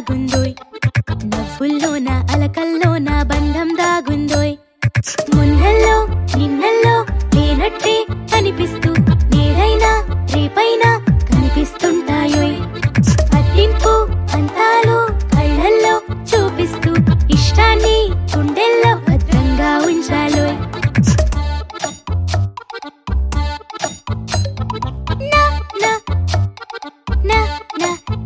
దాగుందోయ్ నవ్వుల్లోన అలకల్లోన బంధం దాగుందోయ్ మొన్నల్లో నిన్నల్లో లేనట్టే కనిపిస్తూ నేడైనా రేపైనా కనిపిస్తుంటాయోయ్ పట్టింపు అంతాలు కళ్ళల్లో చూపిస్తూ ఇష్టాన్ని గుండెల్లో భద్రంగా ఉంచాలోయ్ నా నా నా నా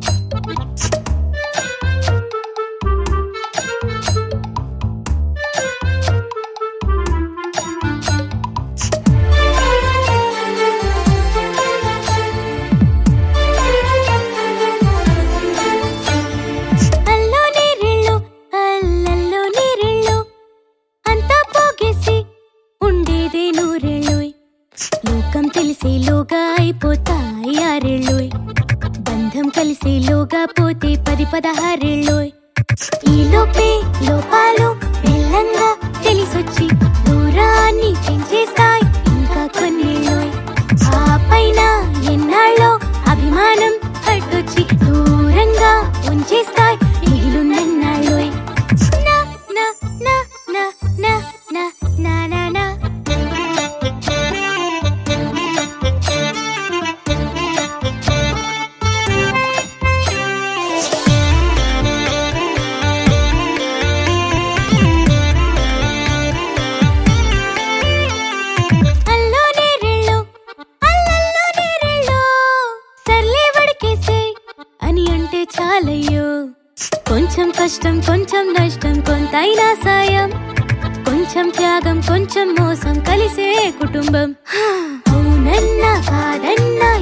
అల్లో నీరిళ్ళు అల్లల్లో నీరిళ్ళు అంతా పోగేసి ఉండేదే నూరెళ్ళోయ్ లోకం తెలిసేలోగా అయిపోతాయి ఆరేళ్ళోయ్ బంధం కలిసేలోగా పోతే పది పదహారేళ్ళోయ్ ఈ లోపే లోపాలు మెల్లంగా తెలిసొచ్చి దూరాన్ని పెంచేస్తాయి ఇంకా కొన్నేళ్ళోయ్ ఆ పైన ఎన్నాళ్ళో అభిమానం అడ్డొచ్చి దూరంగా ఉంచేస్తాయి మిగిలినన్నాళ్ళోయ్ నా నా నా నా నా నా నా నా నా అల్లో నేరెళ్ళు అల్లల్లో నేరెళ్ళు సర్లే వడికేసే అని అంటే చాలయ్యో కొంచెం కష్టం కొంచెం నష్టం కొంతైనా సాయం కొంచెం త్యాగం కొంచెం మోసం కలిసే కుటుంబం అవునన్నా కాదన్నా